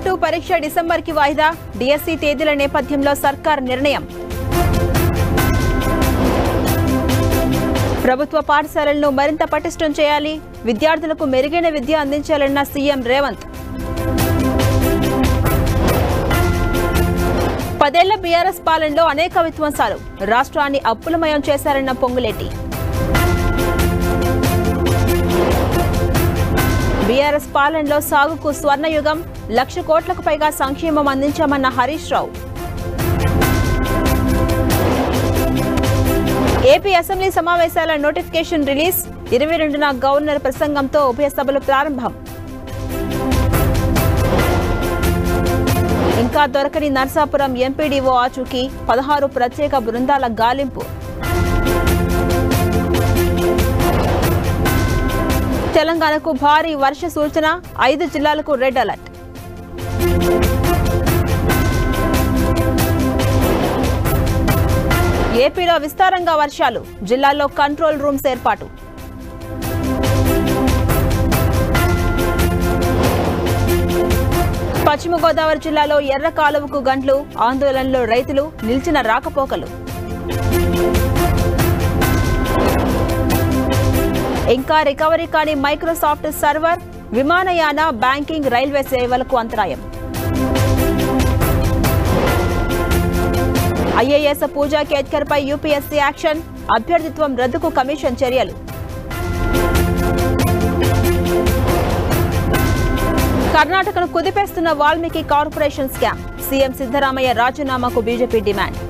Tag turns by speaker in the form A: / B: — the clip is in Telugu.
A: టూ పరీక్ష డిసెంబర్కి వాయిదా డిఎస్సి తేదీల నేపథ్యంలో సర్కార్ నిర్ణయం ప్రభుత్వ పాఠశాలలను మరింత పటిష్టం చేయాలి విద్యార్థులకు మెరుగైన విద్య అందించాలన్న సీఎం రేవంత్ పదేళ్ల బీఆర్ఎస్ పాలనలో అనేక విధ్వంసాలు రాష్ట్రాన్ని అప్పులమయం చేశారన్న పొంగులేటి బీఆర్ఎస్ పాలనలో సాగుకు స్వర్ణయుగం లక్ష కోట్లకు పైగా సంక్షేమం అందించామన్న హరీష్ రావు ఏపీ అసెంబ్లీ సమావేశాల నోటిఫికేషన్ రిలీజ్ ఇరవై రెండున గవర్నర్ ప్రసంగంతో ఉభయ సభలు ప్రారంభం ఇంకా దొరకని నర్సాపురం ఎంపీడీఓ ఆచూకీ పదహారు ప్రత్యేక బృందాల గాలింపు తెలంగాణకు భారీ వర్ష సూచన ఐదు జిల్లాలకు రెడ్ అలర్ట్ ఏపీలో విస్తారంగా వర్షాలు జిల్లాల్లో కంట్రోల్ రూమ్స్ ఏర్పాటు పశ్చిమ గోదావరి జిల్లాలో ఎర్ర కాలువకు గంటలు ఆందోళనలో రైతులు నిలిచిన రాకపోకలు ఇంకా రికవరీ కాని మైక్రోసాఫ్ట్ సర్వర్ విమానయాన బ్యాంకింగ్ రైల్వే సేవలకు అంతరాయం ఐఏఎస్ పూజా కేత్కర్ పై యూపీఎస్సీ యాక్షన్ అభ్యర్థిత్వం రద్దుకు కమిషన్ చర్యలు కర్ణాటకను కుదిపేస్తున్న Valmiki corporation scam CM Siddaramaiah రాజీనామాకు బీజేపీ డిమాండ్